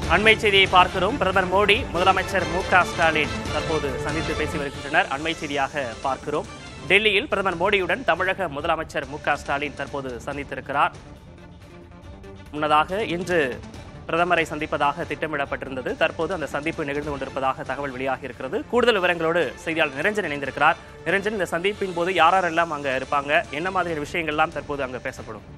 அண்மை செய்தியை பார்க்கிறோம் பிரதமர் மோடி முதலமைச்சர் மு க ஸ்டாலின் தற்போது சந்தித்து பேசி வருகின்றனர் அண்மை செய்தியாக பார்க்கிறோம் டெல்லியில் பிரதமர் மோடியுடன் தமிழக முதலமைச்சர் மு க ஸ்டாலின் தற்போது சந்தித்திருக்கிறார் முன்னதாக இன்று பிரதமரை சந்திப்பதாக திட்டமிடப்பட்டிருந்தது தற்போது அந்த சந்திப்பு நிகழ்ந்து கொண்டிருப்பதாக தகவல் வெளியாகி இருக்கிறது கூடுதல் விவரங்களோடு செய்தியாளர் நிரஞ்சன் இணைந்திருக்கிறார் நிரஞ்சன் இந்த சந்திப்பின் போது யாரெல்லாம் அங்க இருப்பாங்க என்ன மாதிரியான விஷயங்கள்லாம் தற்போது அங்க பேசப்படும்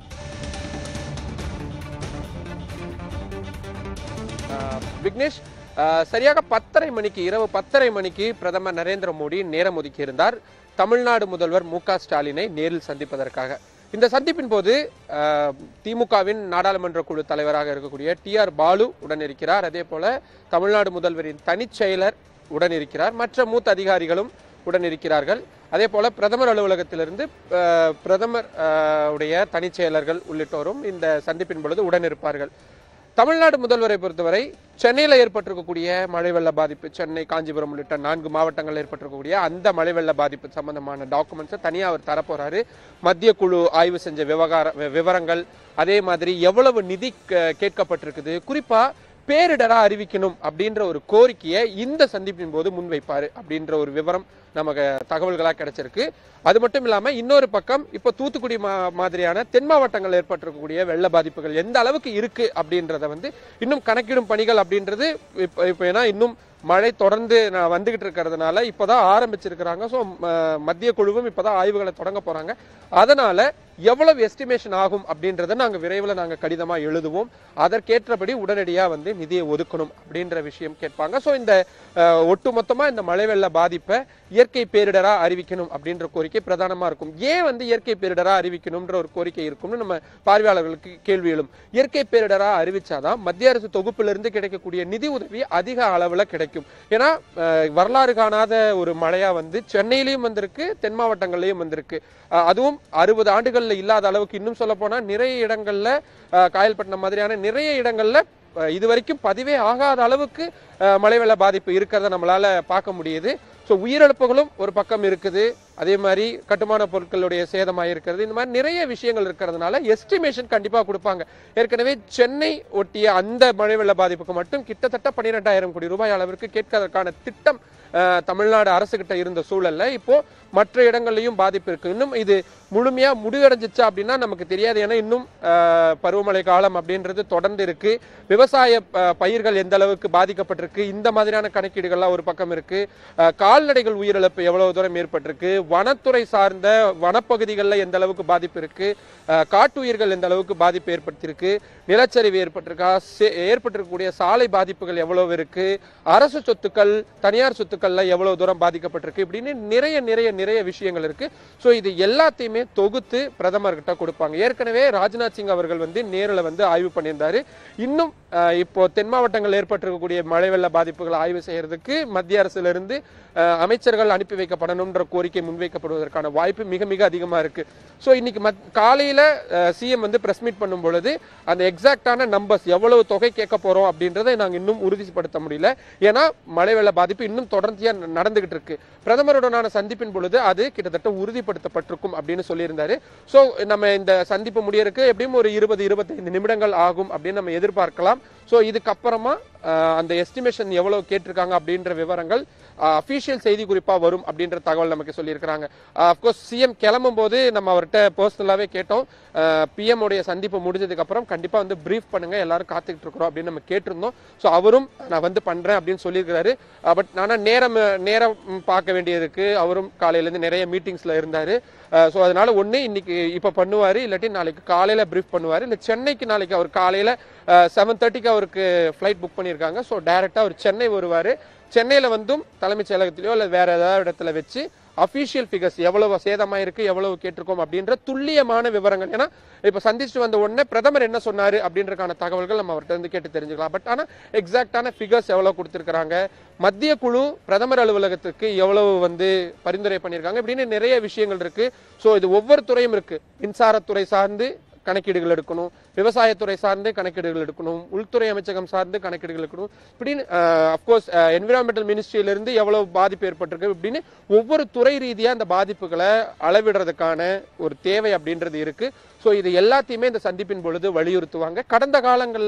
ஆஹ் விக்னேஷ் ஆஹ் சரியாக பத்தரை மணிக்கு இரவு பத்தரை மணிக்கு பிரதமர் நரேந்திர மோடி நேரம் ஒதுக்கியிருந்தார் தமிழ்நாடு முதல்வர் மு க ஸ்டாலினை நேரில் சந்திப்பதற்காக இந்த சந்திப்பின் போது ஆஹ், திமுகவின் நாடாளுமன்ற குழு தலைவராக இருக்கக்கூடிய டி ஆர் பாலு உடன் இருக்கிறார் அதே போல தமிழ்நாடு முதல்வரின் தனிச் செயலர் உடன் இருக்கிறார் மற்ற மூத்த அதிகாரிகளும் உடன் இருக்கிறார்கள் அதே போல பிரதமர் அலுவலகத்திலிருந்து ஆஹ், பிரதமர் ஆஹ், உடைய தனிச் செயலர்கள் உள்ளிட்டோரும் இந்த சந்திப்பின் பொழுது உடன் இருப்பார்கள் தமிழ்நாடு முதல்வரை பொறுத்தவரை சென்னையில் ஏற்பட்டிருக்கக்கூடிய மழை வெள்ள பாதிப்பு சென்னை காஞ்சிபுரம் உள்ளிட்ட நான்கு மாவட்டங்களில் ஏற்பட்டிருக்கக்கூடிய அந்த மழை வெள்ள பாதிப்பு சம்பந்தமான டாக்குமெண்ட்ஸை தனியாக அவர் தரப்போறாரு மத்திய குழு ஆய்வு செஞ்ச விவகார வி- விவரங்கள் அதே மாதிரி எவ்வளவு நிதி கே- கேட்கப்பட்டிருக்குது குறிப்பா பேரிடரா அறிவிக்கணும் அப்படின்ற ஒரு கோரிக்கையை இந்த சந்திப்பின் போது முன்வைப்பாரு அப்படின்ற ஒரு விவரம் நமக்கு தகவல்களா கிடைச்சிருக்கு அது மட்டும் இல்லாம இன்னொரு பக்கம் இப்போ தூத்துக்குடி மா மாதிரியான தென் மாவட்டங்கள் ஏற்பட்டிருக்கக்கூடிய வெள்ள பாதிப்புகள் எந்த அளவுக்கு இருக்கு அப்படின்றத வந்து இன்னும் கணக்கிடும் பணிகள் அப்படின்றது இப்போ இப்போ ஏன்னா இன்னும் மழை தொடர்ந்து நான் வந்துகிட்டு இருக்கிறதுனால இப்போதான் ஆரம்பிச்சிருக்கிறாங்க ஸோ மத்திய குழுவும் இப்போதான் ஆய்வுகளை தொடங்க போறாங்க அதனால எவ்வளவு எஸ்டிமேஷன் ஆகும் அப்படின்றத நாங்கள் விரைவில் நாங்கள் கடிதமாக எழுதுவோம் அதற்கேற்றபடி உடனடியாக வந்து நிதியை ஒதுக்கணும் அப்படின்ற விஷயம் கேட்பாங்க ஸோ இந்த அஹ், ஒட்டுமொத்தமா இந்த மழை வெள்ள பாதிப்பை இயற்கை பேரிடரா அறிவிக்கணும் அப்படின்ற கோரிக்கை பிரதானமா இருக்கும் ஏன் வந்து இயற்கை பேரிடரா அறிவிக்கணும்ன்ற ஒரு கோரிக்கை இருக்கும்னு நம்ம பார்வையாளர்களுக்கு கேள்வி எழும் இயற்கை பேரிடரா அறிவிச்சாதான் மத்திய அரசு தொகுப்பிலிருந்து கிடைக்கக்கூடிய நிதி உதவி அதிக அளவுல கிடைக்கும் ஏன்னா அஹ், வரலாறு காணாத ஒரு மழையா வந்து சென்னையிலயும் வந்திருக்கு தென் மாவட்டங்கள்லயும் வந்திருக்கு அஹ், அதுவும் அறுபது ஆண்டுகள்ல இல்லாத அளவுக்கு இன்னும் சொல்ல போனா நிறைய இடங்கள்ல அஹ், காயல்பட்டினம் மாதிரியான நிறைய இடங்கள்ல அஹ், இதுவரைக்கும் பதிவே ஆகாத அளவுக்கு அஹ், மழை வெள்ள பாதிப்பு இருக்கிறத நம்மளால பார்க்க முடியுது ஸோ உயிரிழப்புகளும் ஒரு பக்கம் இருக்குது அதே மாதிரி கட்டுமான பொருட்களுடைய சேதமாக இருக்கிறது இந்த மாதிரி நிறைய விஷயங்கள் இருக்கிறதுனால எஸ்டிமேஷன் கண்டிப்பாக கொடுப்பாங்க ஏற்கனவே சென்னை ஒட்டிய அந்த மழை வெள்ள பாதிப்புக்கு மட்டும் கிட்டத்தட்ட பன்னிரெண்டாயிரம் கோடி ரூபாய் அளவிற்கு கேட்கறதுக்கான திட்டம் அஹ், தமிழ்நாடு அரசு கிட்ட இருந்த சூழல்ல இப்போ மற்ற இடங்கள்லயும் பாதிப்பு இருக்கு இன்னும் இது முழுமையா முடிவடைஞ்சிச்சா அப்படின்னா நமக்கு தெரியாது ஏன்னா இன்னும் அஹ், பருவமழை காலம் அப்படின்றது தொடர்ந்து இருக்கு விவசாய அஹ், பயிர்கள் எந்த அளவுக்கு பாதிக்கப்பட்டிருக்கு இந்த மாதிரியான கணக்கீடுகள்லாம் ஒரு பக்கம் இருக்கு அஹ், கால்நடைகள் உயிரிழப்பு எவ்வளவு தூரம் ஏற்பட்டிருக்கு வனத்துறை சார்ந்த வனப்பகுதிகளில் எந்த அளவுக்கு பாதிப்பு இருக்கு அஹ், காட்டுயிர்கள் எந்த அளவுக்கு பாதிப்பு ஏற்படுத்தியிருக்கு நிலச்சரிவு ஏற்பட்டிருக்கா சே- ஏற்பட்டிருக்கக்கூடிய சாலை பாதிப்புகள் எவ்வளவு இருக்கு அரசு சொத்துக்கள் தனியார் சொத்துக்கள்ல எவ்வளவு தூரம் பாதிக்கப்பட்டிருக்கு இப்படின்னு நிறைய நிறைய நிறைய விஷயங்கள் இருக்கு ஸோ இது எல்லாத்தையுமே தொகுத்து பிரதமர் கிட்ட கொடுப்பாங்க ஏற்கனவே ராஜ்நாத் சிங் அவர்கள் வந்து நேரில் வந்து ஆய்வு பண்ணியிருந்தாரு இன்னும் அஹ், இப்போ தென் மாவட்டங்கள் ஏற்பட்டிருக்கக்கூடிய மழை வெள்ள பாதிப்புகளை ஆய்வு செய்யறதுக்கு மத்திய அரசுல இருந்து அஹ், அமைச்சர்கள் அனுப்பி வைக்கப்படணும்ன்ற கோரிக்கை முன்வைக்கப்படுவதற்கான வாய்ப்பு மிக மிக அதிகமா இருக்கு ஸோ இன்னைக்கு மத் காலையில சிஎம் வந்து பிரஸ் மீட் பண்ணும் பொழுது அந்த எக்ஸாக்டான நம்பர்ஸ் எவ்வளவு தொகை கேட்க போறோம் அப்படின்றதை நாங்க இன்னும் உறுதிப்படுத்த முடியல ஏன்னா மழை வெள்ள பாதிப்பு இன்னும் தொடர்ச்சியா ந- நடந்துகிட்டு இருக்கு பிரதமருடனான சந்திப்பின் பொழுது அது கிட்டத்தட்ட உறுதிப்படுத்தப்பட்டிருக்கும் அப்படின்னு சொல்லியிருந்தாரு ஸோ நம்ம இந்த சந்திப்பு முடியறதுக்கு எப்படியும் ஒரு இருபது இருபத்தைந்து நிமிடங்கள் ஆகும் அப்படின்னு நம்ம எதிர்பார்க்கலாம் ஸோ இதுக்கப்புறமா அஹ், அந்த எஸ்டிமேஷன் எவ்வளவு கேட்டிருக்காங்க அப்படின்ற விவரங்கள் அஃபீஷியல் செய்தி குறிப்பா வரும் அப்படின்ற தகவல் நமக்கு சொல்லியிருக்கிறாங்க அஃப்கோர்ஸ் சிஎம் கிளம்பும் போது நம்ம அவர்கிட்ட பர்சனலாவே கேட்டோம் பிஎம் உடைய சந்திப்பு முடிஞ்சதுக்கு அப்புறம் கண்டிப்பா வந்து பிரீஃப் பண்ணுங்க எல்லாரும் காத்துக்கிட்டு இருக்கிறோம் அப்படின்னு நம்ம கேட்டிருந்தோம் ஸோ அவரும் நான் வந்து பண்றேன் அப்படின்னு சொல்லியிருக்கிறாரு பட் ஆனால் நேரம் நேரம் ம், பார்க்க வேண்டியது இருக்கு அவரும் காலையில இருந்து நிறைய மீட்டிங்ஸ்ல இருந்தாரு ஸோ அதனால ஒண்ணு இன்னைக்கு இப்போ பண்ணுவாரு இல்லாட்டி நாளைக்கு காலையில பிரீஃப் பண்ணுவாரு இல்லை சென்னைக்கு நாளைக்கு அவர் காலையில செவன் தேர்ட்டிக்கு அவருக்கு ஃப்ளைட் புக் பண்ணியிருக்காங்க ஸோ டைரக்டா அவர் சென்னை வருவாரு சென்னையில வந்தும் தலைமைச் செயலகத்திலயோ இல்லை வேற ஏதாவது இடத்துல வச்சு அஃபீஷியல் ஃபிகர்ஸ் எவ்வளவு சேதமாயிருக்கு எவ்வளவு கேட்டிருக்கோம் அப்படின்ற துல்லியமான விவரங்கள் ஏன்னா இப்ப சந்திச்சுட்டு வந்த உடனே பிரதமர் என்ன சொன்னாரு அப்படின்றக்கான தகவல்கள் நம்ம அவர்கிட்ட இருந்து கேட்டு தெரிஞ்சுக்கலாம் பட் ஆனா எக்ஸாக்டான ஃபிகர்ஸ் எவ்வளவு கொடுத்திருக்காங்க மத்திய குழு பிரதமர் அலுவலகத்துக்கு எவ்வளவு வந்து பரிந்துரை பண்ணியிருக்காங்க இப்படின்னு நிறைய விஷயங்கள் இருக்கு ஸோ இது ஒவ்வொரு துறையும் இருக்கு மின்சாரத்துறை சார்ந்து கணக்கீடுகள் எடுக்கணும் விவசாயத்துறை சார்ந்து கணக்கீடுகள் எடுக்கணும் உள்துறை அமைச்சகம் சார்ந்து கணக்கீடுகள் எடுக்கணும் இப்படின்னு அஃப்கோர்ஸ் என்விரான்மெண்டல் மினிஸ்ட்ரியிலிருந்து எவ்வளவு பாதிப்பு ஏற்பட்டிருக்கு இப்படின்னு ஒவ்வொரு துறை ரீதியா அந்த பாதிப்புகளை அளவிடுறதுக்கான ஒரு தேவை அப்படின்றது இருக்கு ஸோ இது எல்லாத்தையுமே இந்த சந்திப்பின் பொழுது வலியுறுத்துவாங்க கடந்த காலங்களில்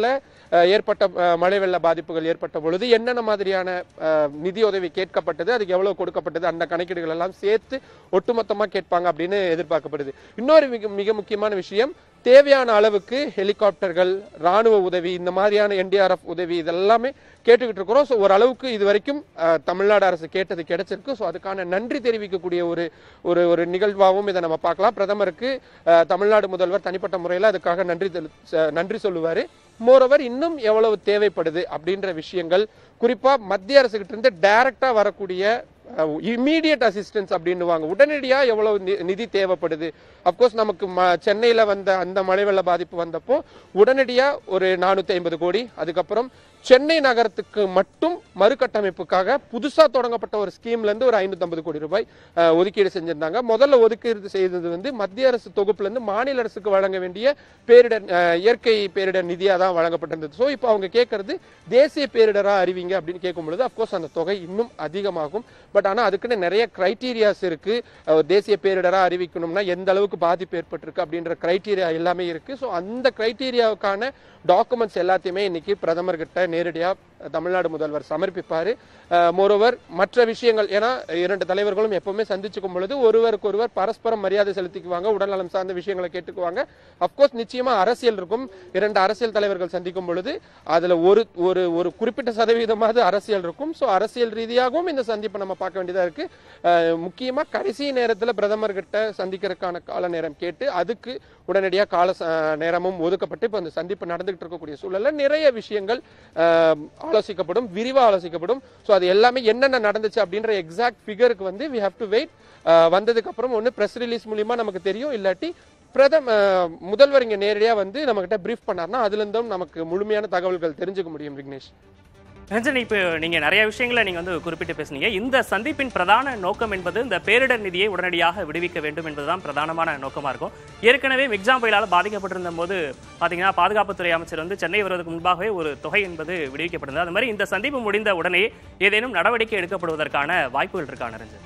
அஹ், ஏற்பட்ட அஹ், மழை வெள்ள பாதிப்புகள் ஏற்பட்ட பொழுது என்னென்ன மாதிரியான அஹ், நிதி உதவி கேட்கப்பட்டது அதுக்கு எவ்வளவு கொடுக்கப்பட்டது அந்த கணக்கீடுகள் எல்லாம் சேர்த்து ஒட்டுமொத்தமா கேட்பாங்க அப்படின்னு எதிர்பார்க்கப்படுது இன்னொரு மிக மிக முக்கியமான விஷயம் தேவையான அளவுக்கு ஹெலிகாப்டர்கள் ராணுவ உதவி இந்த மாதிரியான என்டிஆர்எஃப் உதவி இதெல்லாமே கேட்டுக்கிட்டு இருக்கிறோம் ஸோ ஓரளவுக்கு இது வரைக்கும் அஹ், தமிழ்நாடு அரசு கேட்டது கிடைச்சிருக்கு ஸோ அதுக்கான நன்றி தெரிவிக்கக்கூடிய ஒரு ஒரு ஒரு நிகழ்வாகவும் இதை நம்ம பார்க்கலாம் பிரதமருக்கு அஹ், தமிழ்நாடு முதல்வர் தனிப்பட்ட முறையில் அதுக்காக நன்றி தெளி- ச- நன்றி சொல்லுவார் மோரோவர் இன்னும் எவ்வளவு தேவைப்படுது அப்படின்ற விஷயங்கள் குறிப்பா மத்திய அரசுகிட்ட இருந்து டைரக்டா வரக்கூடிய இம்மீடியட் அசிஸ்டன்ஸ் அப்படின்னுவாங்க உடனடியா எவ்வளவு நி- நிதி தேவைப்படுது அப்கோர்ஸ் நமக்கு ம- சென்னையில வந்த அந்த மழை வெள்ள பாதிப்பு வந்தப்போ உடனடியா ஒரு நானூத்தி ஐம்பது கோடி அதுக்கப்புறம் சென்னை நகரத்துக்கு மட்டும் மறுகட்டமைப்புக்காக புதுசா தொடங்கப்பட்ட ஒரு ஸ்கீம்ல இருந்து ஒரு ஐநூத்தி கோடி ரூபாய் அஹ், ஒதுக்கீடு செஞ்சிருந்தாங்க முதல்ல ஒதுக்கீடு செய்தது வந்து மத்திய அரசு தொகுப்புல இருந்து மாநில அரசுக்கு வழங்க வேண்டிய பேரிடர் அஹ், இயற்கை பேரிடர் நிதியா தான் வழங்கப்பட்டிருந்தது ஸோ இப்போ அவங்க கேட்கறது தேசிய பேரிடரா அறிவிங்க அப்படின்னு கேட்கும் பொழுது அப்கோர்ஸ் அந்த தொகை இன்னும் அதிகமாகும் பட் ஆனா அதுக்குன்னு நிறைய கிரைட்டீரியாஸ் இருக்கு அஹ், தேசிய பேரிடரா அறிவிக்கணும்னா எந்த அளவுக்கு பாதிப்பு ஏற்பட்டிருக்கு அப்படின்ற கிரைட்டீரியா எல்லாமே இருக்கு ஸோ அந்த கிரைட்டீரியாவுக்கான டாக்குமெண்ட்ஸ் எல்லாத்தையுமே இன்னைக்கு பிரதமர் கிட்ட நேரடியா தமிழ்நாடு முதல்வர் சமர்ப்பிப்பாரு மோரோவர் மற்ற விஷயங்கள் ஏன்னா இரண்டு தலைவர்களும் எப்பவுமே சந்திச்சுக்கும் பொழுது ஒருவருக்கு ஒருவர் பரஸ்பரம் மரியாதை செலுத்திக்குவாங்க உடல்நலம் சார்ந்த விஷயங்களை கேட்டுக்குவாங்க அப்கோர்ஸ் நிச்சயமா அரசியல் இருக்கும் இரண்டு அரசியல் தலைவர்கள் சந்திக்கும் பொழுது அதுல ஒரு ஒரு ஒரு குறிப்பிட்ட சதவீதமாவது அரசியல் இருக்கும் ஸோ அரசியல் ரீதியாகவும் இந்த சந்திப்பை நம்ம பார்க்க வேண்டியதா இருக்கு அஹ், முக்கியமா கடைசி நேரத்துல பிரதமர் கிட்ட சந்திக்கிறதுக்கான கால நேரம் கேட்டு அதுக்கு உடனடியாக கால ச- நேரமும் ஒதுக்கப்பட்டு இப்போ அந்த சந்திப்பு நடந்துகிட்டு இருக்கக்கூடிய சூழல்ல நிறைய விஷயங்கள் அஹ், ஆலோசிக்கப்படும் விரிவா ஆலோசிக்கப்படும் ஸோ அது எல்லாமே என்னென்ன நடந்துச்சு அப்படின்ற எக்ஸாக்ட் ஃபிகருக்கு வந்து வி ஹேவ் டு வெயிட் வந்ததுக்கு அப்புறம் ஒன்று ப்ரெஸ் ரிலீஸ் மூலியமா நமக்கு தெரியும் இல்லாட்டி பிரதம அஹ், முதல்வர் இங்க நேரடியா வந்து நம்மகிட்ட பிரீஃப் பண்ணார்னா அதுல இருந்தும் நமக்கு முழுமையான தகவல்கள் தெரிஞ்சுக்க முடியும் விக்னேஷ் ரஞ்சன் இப்போ நீங்க நிறைய விஷயங்களை நீங்க வந்து குறிப்பிட்டு பேசுனீங்க இந்த சந்திப்பின் பிரதான நோக்கம் என்பது இந்த பேரிடர் நிதியை உடனடியாக விடுவிக்க வேண்டும் என்பதுதான் பிரதானமான நோக்கமா இருக்கும் ஏற்கனவே மிக்ஜாம் புயலால் பாதிக்கப்பட்டிருந்த போது பாத்தீங்கன்னா பாதுகாப்புத்துறை அமைச்சர் வந்து சென்னை வருவதற்கு முன்பாகவே ஒரு தொகை என்பது விடுவிக்கப்பட்டிருந்தது அது மாதிரி இந்த சந்திப்பு முடிந்த உடனே ஏதேனும் நடவடிக்கை எடுக்கப்படுவதற்கான வாய்ப்புகள் இருக்கான ரஞ்சன்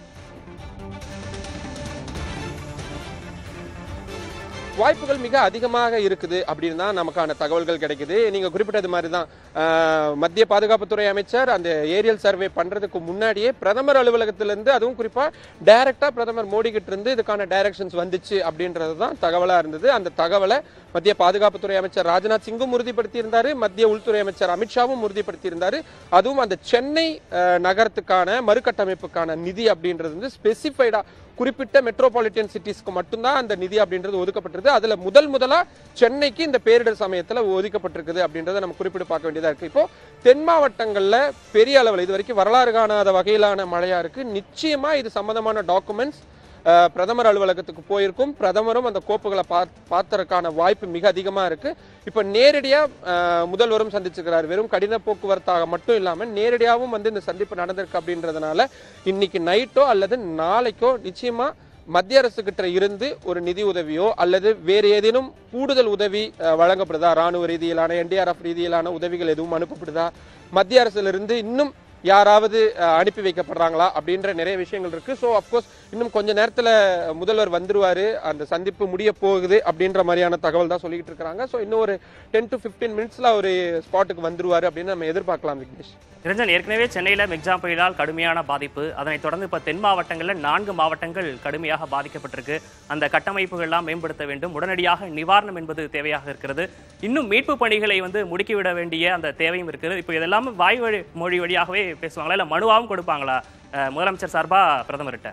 வாய்ப்புகள் மிக அதிகமாக இருக்குது அப்படின்னு தான் நமக்கான தகவல்கள் கிடைக்குது நீங்க குறிப்பிட்டது மாதிரி தான் ஆஹ், மத்திய பாதுகாப்புத்துறை அமைச்சர் அந்த ஏரியல் சர்வே பண்றதுக்கு முன்னாடியே பிரதமர் அலுவலகத்திலிருந்து அதுவும் குறிப்பா டைரக்டா பிரதமர் மோடி கிட்ட இருந்து இதுக்கான டைரக்ஷன்ஸ் வந்துச்சு அப்படின்றது தான் தகவலா இருந்தது அந்த தகவலை மத்திய பாதுகாப்புத்துறை அமைச்சர் ராஜ்நாத் சிங்கும் உறுதிப்படுத்தி இருந்தாரு மத்திய உள்துறை அமைச்சர் அமித்ஷாவும் உறுதிப்படுத்தி இருந்தாரு அதுவும் அந்த சென்னை ஆஹ், நகரத்துக்கான மறுகட்டமைப்புக்கான நிதி அப்படின்றது வந்து ஸ்பெசிஃபைடா குறிப்பிட்ட மெட்ரோபாலிட்டன் சிட்டிஸ்க்கு மட்டும்தான் அந்த நிதி அப்படின்றது ஒதுக்கப்பட்டிருக்கு அதுல முதல் முதலா சென்னைக்கு இந்த பேரிடர் சமயத்துல ஒதுக்கப்பட்டிருக்குது அப்படின்றத நம்ம குறிப்பிட்டு பார்க்க வேண்டியதா இருக்கு இப்போ தென் மாவட்டங்கள்ல பெரிய அளவில் இது வரைக்கும் வரலாறு காணாத வகையிலான மழையா இருக்கு நிச்சயமா இது சம்பந்தமான டாக்குமெண்ட்ஸ் பிரதமர் அலுவலகத்துக்கு போயிருக்கும் பிரதமரும் அந்த கோப்புகளை பாத் பார்த்தறதுக்கான வாய்ப்பு மிக அதிகமா இருக்கு இப்ப நேரடியா அஹ், முதல்வரும் சந்திச்சிருக்கிறார் வெறும் கடின போக்குவரத்தாக மட்டும் இல்லாம நேரடியாகவும் வந்து இந்த சந்திப்பு நடந்திருக்கு அப்படின்றதுனால இன்னைக்கு நைட்டோ அல்லது நாளைக்கோ நிச்சயமா மத்திய அரசு கிட்ட இருந்து ஒரு நிதி உதவியோ அல்லது வேறு ஏதேனும் கூடுதல் உதவி அஹ், வழங்கப்படுதா ராணுவ ரீதியிலான என்டிஆர்எஃப் ரீதியிலான உதவிகள் எதுவும் அனுப்பப்படுதா மத்திய அரசுல இருந்து இன்னும் யாராவது அஹ், அனுப்பி வைக்கப்படுறாங்களா அப்படின்ற நிறைய விஷயங்கள் இருக்கு ஸோ அப்கோர்ஸ் இன்னும் கொஞ்ச நேரத்துல முதல்வர் வந்துருவாரு அந்த சந்திப்பு முடிய போகுது அப்படின்ற மாதிரியான தகவல் தான் சொல்லிட்டு இருக்காங்க ஸோ இன்னும் ஒரு டென் டு ஃபிஃப்டீன் மினிட்ஸ்ல ஒரு ஸ்பாட்டுக்கு வந்துருவாரு அப்படின்னு நம்ம எதிர்பார்க்கலாம் விக்னேஷ் நிரஞ்சன் ஏற்கனவே சென்னையில மிக்ஜாம் புயலால் கடுமையான பாதிப்பு அதனைத் தொடர்ந்து இப்ப தென் மாவட்டங்கள்ல நான்கு மாவட்டங்கள் கடுமையாக பாதிக்கப்பட்டிருக்கு அந்த கட்டமைப்புகள்லாம் மேம்படுத்த வேண்டும் உடனடியாக நிவாரணம் என்பது தேவையாக இருக்கிறது இன்னும் மீட்பு பணிகளை வந்து முடுக்கிவிட வேண்டிய அந்த தேவையும் இருக்கிறது இப்போ இதெல்லாம் வாய் வழி மொழி வழியாகவே பேசுவாங்களா இல்ல மனுவாகவும் கொடுப்பாங்களா அஹ், முதலமைச்சர் சார்பா பிரதமர்கிட்ட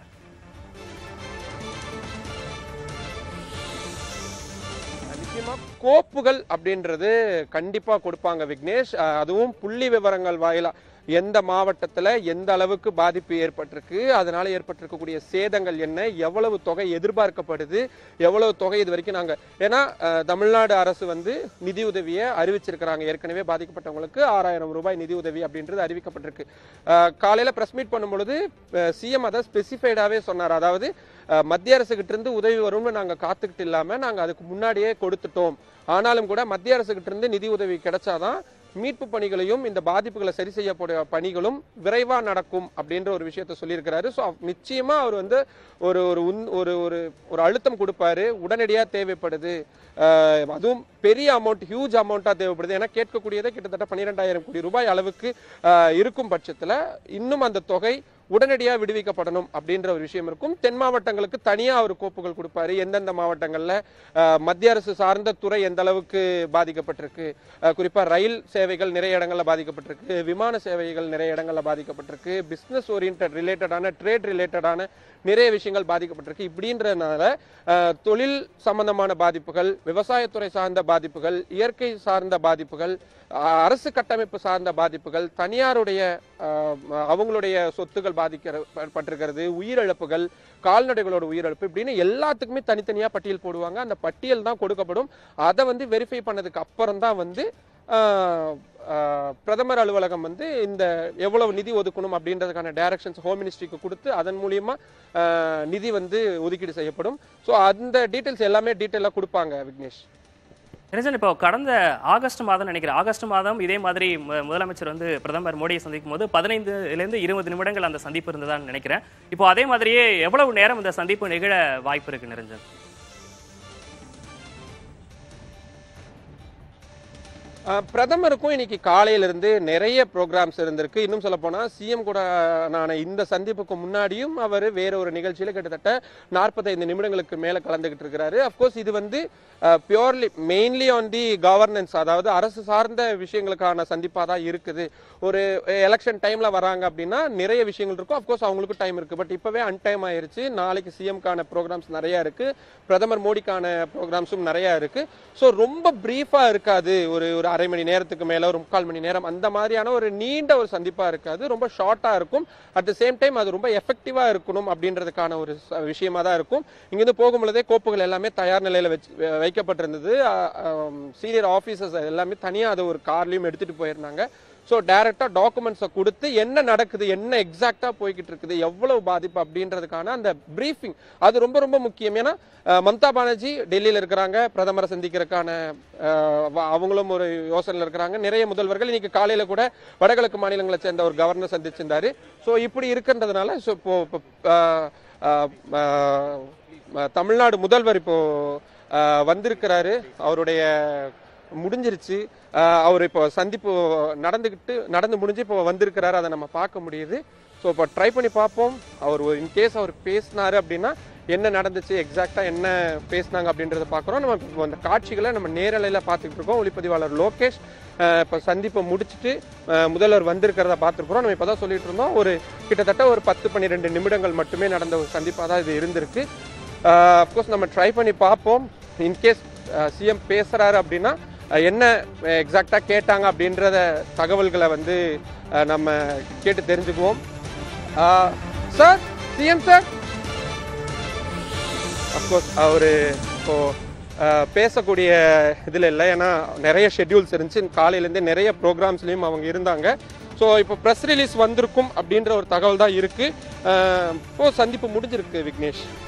நிச்சயமா கோப்புகள் அப்படின்றது கண்டிப்பா கொடுப்பாங்க விக்னேஷ் அஹ் அதுவும் புள்ளி விவரங்கள் வாயிலா எந்த மாவட்டத்துல எந்த அளவுக்கு பாதிப்பு ஏற்பட்டிருக்கு அதனால ஏற்பட்டிருக்கக்கூடிய சேதங்கள் என்ன எவ்வளவு தொகை எதிர்பார்க்கப்படுது எவ்வளவு தொகை இது வரைக்கும் நாங்க ஏன்னா அஹ், தமிழ்நாடு அரசு வந்து நிதி உதவியை அறிவிச்சிருக்கிறாங்க ஏற்கனவே பாதிக்கப்பட்டவங்களுக்கு ஆறாயிரம் ரூபாய் நிதி உதவி அப்படின்றது அறிவிக்கப்பட்டிருக்கு அஹ், காலையில பிரஸ் மீட் பண்ணும் பொழுது சிஎம் அதை ஸ்பெசிஃபைடாவே சொன்னார் அதாவது அஹ், மத்திய அரசு கிட்ட இருந்து உதவி வரும்னு நாங்க காத்துக்கிட்டு இல்லாம நாங்க அதுக்கு முன்னாடியே கொடுத்துட்டோம் ஆனாலும் கூட மத்திய அரசு கிட்ட இருந்து நிதி உதவி கிடைச்சாதான் மீட்பு பணிகளையும் இந்த பாதிப்புகளை சரி செய்யக்கூடிய பணிகளும் விரைவா நடக்கும் அப்படின்ற ஒரு விஷயத்த சொல்லியிருக்கிறாரு ஸோ நிச்சயமா அவர் வந்து ஒரு ஒரு உன்- ஒரு ஒரு ஒரு அழுத்தம் கொடுப்பாரு உடனடியா தேவைப்படுது ஆஹ் அதுவும் பெரிய அமௌண்ட் ஹியூஜ் அமௌண்ட்டா தேவைப்படுது ஏன்னா கேட்கக்கூடியதே கிட்டத்தட்ட பன்னிரெண்டாயிரம் கோடி ரூபாய் அளவுக்கு ஆஹ் இருக்கும் பட்சத்துல இன்னும் அந்த தொகை உடனடியா விடுவிக்கப்படணும் அப்படின்ற ஒரு விஷயம் இருக்கும் தென் மாவட்டங்களுக்கு தனியா அவர் கோப்புகள் கொடுப்பாரு எந்தெந்த மாவட்டங்கள்ல ஆஹ் மத்திய அரசு சார்ந்த துறை எந்த அளவுக்கு பாதிக்கப்பட்டிருக்கு ஆஹ் குறிப்பா ரயில் சேவைகள் நிறைய இடங்கள்ல பாதிக்கப்பட்டிருக்கு விமான சேவைகள் நிறைய இடங்கள்ல பாதிக்கப்பட்டிருக்கு பிசினஸ் ஓரியன்ட் ரிலேட்டடான ட்ரேட் ரிலேட்டடான நிறைய விஷயங்கள் பாதிக்கப்பட்டிருக்கு இப்படின்றனால ஆஹ் தொழில் சம்பந்தமான பாதிப்புகள் விவசாயத்துறை சார்ந்த பாதிப்புகள் இயற்கை சார்ந்த பாதிப்புகள் ஆஹ் அரசு கட்டமைப்பு சார்ந்த பாதிப்புகள் தனியாருடைய ஆஹ் அவங்களுடைய சொத்துகள் பாதிக்கிற ப- பட்டிருக்கிறது உயிரிழப்புகள் கால்நடைகளோட உயிரிழப்பு இப்படின்னு எல்லாத்துக்குமே தனித்தனியா பட்டியல் போடுவாங்க அந்த பட்டியல் தான் கொடுக்கப்படும் அதை வந்து வெரிஃபை பண்ணதுக்கு அப்புறம் தான் வந்து ஆஹ் ஆஹ் பிரதமர் அலுவலகம் வந்து இந்த எவ்வளவு நிதி ஒதுக்கணும் அப்படின்றதுக்கான டைரக்ஷன்ஸ் ஹோம் மினிஸ்ட்ரிக்கு கொடுத்து அதன் மூலியமா ஆஹ் நிதி வந்து ஒதுக்கீடு செய்யப்படும் ஸோ அந்த டீட்டெயில்ஸ் எல்லாமே டீட்டெயிலாக கொடுப்பாங்க விக்னேஷ் நிரஞ்சன் இப்போ கடந்த ஆகஸ்ட் மாதம் நினைக்கிறேன் ஆகஸ்ட் மாதம் இதே மாதிரி மு- முதலமைச்சர் வந்து பிரதமர் மோடியை சந்திக்கும் போது பதினைந்துலேருந்து இருபது நிமிடங்கள் அந்த சந்திப்பு இருந்ததான்னு நினைக்கிறேன் இப்போ அதே மாதிரியே எவ்வளவு நேரம் இந்த சந்திப்பு நிகழ வாய்ப்பு இருக்கு நிரஞ்சன் ஆஹ் பிரதமருக்கும் இன்னைக்கு காலையில இருந்து நிறைய ப்ரோக்ராம்ஸ் இருந்திருக்கு இன்னும் சொல்ல போனா சிஎம் கூட நான் இந்த சந்திப்புக்கு முன்னாடியும் அவர் வேற ஒரு நிகழ்ச்சியில கிட்டத்தட்ட நாற்பத்தைந்து நிமிடங்களுக்கு மேல கலந்துகிட்டு இருக்கிறாரு அப்கோர்ஸ் இது வந்து purely mainly on the governance அதாவது அரசு சார்ந்த விஷயங்களுக்கான சந்திப்பா தான் இருக்குது ஒரு எலெக்ஷன் டைம்ல வராங்க அப்படின்னா நிறைய விஷயங்கள் இருக்கும் அப்கோர்ஸ் அவங்களுக்கு டைம் இருக்கு பட் இப்பவே அன்டைம் ஆயிருச்சு நாளைக்கு சிஎம்கான ப்ரோக்ராம்ஸ் நிறைய இருக்கு பிரதமர் மோடிக்கான ப்ரோக்ராம்ஸும் நிறைய இருக்கு ஸோ ரொம்ப பிரீஃபா இருக்காது ஒரு ஒரு அரை மணி நேரத்துக்கு மேல ஒரு முக்கால் மணி நேரம் அந்த மாதிரியான ஒரு நீண்ட ஒரு சந்திப்பா இருக்காது ரொம்ப ஷார்ட்டா இருக்கும் அட் த சேம் டைம் அது ரொம்ப எஃபெக்டிவா இருக்கணும் அப்படின்றதுக்கான ஒரு ச- விஷயமா தான் இருக்கும் இங்கிருந்து போகும்பொழுதே கோப்புகள் எல்லாமே தயார் நிலையில வச்சு வ- வைக்கப்பட்டிருந்தது சீனியர் ஆஃபீஸர்ஸ் எல்லாமே தனியா அதை ஒரு கார்லயும் எடுத்துட்டு போயிருந்தாங்க ஸோ டைரக்டாக டாக்குமெண்ட்ஸை கொடுத்து என்ன நடக்குது என்ன எக்ஸாக்டாக போய்கிட்டு இருக்குது எவ்வளவு பாதிப்பு அப்படின்றதுக்கான அந்த ப்ரீஃபிங் அது ரொம்ப ரொம்ப முக்கியம் ஏன்னா அஹ், மம்தா பானர்ஜி டெல்லியில் இருக்கிறாங்க பிரதமரை சந்திக்கிறதுக்கான அஹ், வ- அவங்களும் ஒரு யோசனையில் இருக்கிறாங்க நிறைய முதல்வர்கள் இன்னைக்கு காலையில் கூட வடகிழக்கு மாநிலங்களை சேர்ந்த ஒரு கவர்னர் சந்திச்சிருந்தாரு ஸோ இப்படி இருக்கின்றதுனால ஸோ இப்போ இப்போ, அஹ், அஹ், அஹ், தமிழ்நாடு முதல்வர் இப்போ அஹ், வந்திருக்கிறாரு அவருடைய முடிஞ்சிருச்சு ஆஹ் அவர் இப்போ சந்திப்பு நடந்துக்கிட்டு நடந்து முடிஞ்சு இப்போ வந்திருக்கிறாரு அதை நம்ம பார்க்க முடியுது ஸோ இப்போ ட்ரை பண்ணி பார்ப்போம் அவர் இன்கேஸ் அவர் பேசினாரு அப்படின்னா என்ன நடந்துச்சு எக்ஸாக்டாக என்ன பேசினாங்க அப்படின்றத பார்க்குறோம் நம்ம இப்போ அந்த காட்சிகளை நம்ம நேரலையில் பார்த்துக்கிட்டு இருக்கோம் ஒளிப்பதிவாளர் லோகேஷ் ஆஹ் இப்போ சந்திப்பை முடிச்சுட்டு ஆஹ் முதல்வர் வந்திருக்கிறத பார்த்துருக்குறோம் நம்ம இப்போ தான் சொல்லிட்டு இருந்தோம் ஒரு கிட்டத்தட்ட ஒரு பத்து பன்னிரெண்டு நிமிடங்கள் மட்டுமே நடந்த ஒரு சந்திப்பாக தான் இது இருந்திருக்கு அஃப்கோர்ஸ் நம்ம ட்ரை பண்ணி பார்ப்போம் இன்கேஸ் சிஎம் பேசுகிறாரு அப்படின்னா அஹ் என்ன எக்ஸாக்டாக கேட்டாங்க அப்படின்றத தகவல்களை வந்து அஹ் நம்ம கேட்டு தெரிஞ்சுக்குவோம் சார் சிஎம் சார் அஃப்கோர்ஸ் அவர் இப்போ அஹ், பேசக்கூடிய இதில் இல்லை ஏன்னா நிறைய ஷெட்யூல்ஸ் இருந்துச்சு காலையிலேருந்தே நிறைய ப்ரோக்ராம்ஸ்லேயும் அவங்க இருந்தாங்க ஸோ இப்போ ப்ரெஸ் ரிலீஸ் வந்திருக்கும் அப்படின்ற ஒரு தகவல் தான் இருக்குது இப்போ சந்திப்பு முடிஞ்சிருக்கு விக்னேஷ்